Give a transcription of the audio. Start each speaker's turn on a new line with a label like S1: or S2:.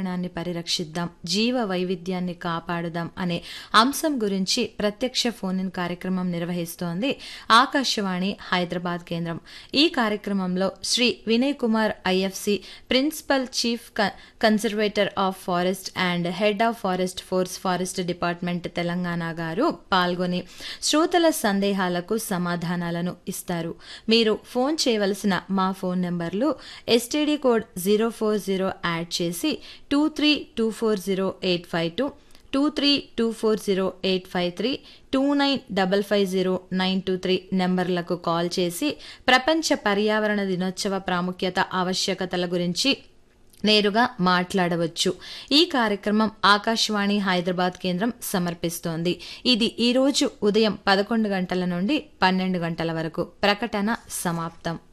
S1: పర్యావరణాన్ని పరిరక్షిద్దాం జీవ వైవిధ్యాన్ని కాపాడుదాం అనే అంశం గురించి ప్రత్యక్ష ఫోన్ ఇన్ కార్యక్రమం నిర్వహిస్తోంది ఆకాశవాణి హైదరాబాద్ కేంద్రం ఈ కార్యక్రమంలో Shri Vinay Kumar IFS principal chief conservator of forest and head of forest force forest department Telangana గారు పాల్గొని శ్రోతల సందేహాలకు సమాధానాలను ఇస్తారు మీరు ఫోన్ చేయవలసిన మా ఫోన్ నెంబర్లు STD code zero four zero add చేసి two three two four zero eight five two two three two four zero eight five three two nine double five zero nine two three నెంబర్లకు call చేసి ప్రపంచ పర్యావరణ దినోత్సవ ప్రాముఖ్యత ఆవశ్యకతల గురించి నేరుగా మాట్లాడవచ్చు ఈ కార్యక్రమం ఆకాశవాణి హైదరాబాద్ కేంద్రం సమర్పిస్తోంది ఇది ఈరోజు ఉదయం పదకొండు గంటల నుండి పన్నెండు గంటల వరకు ప్రకటన సమాప్తం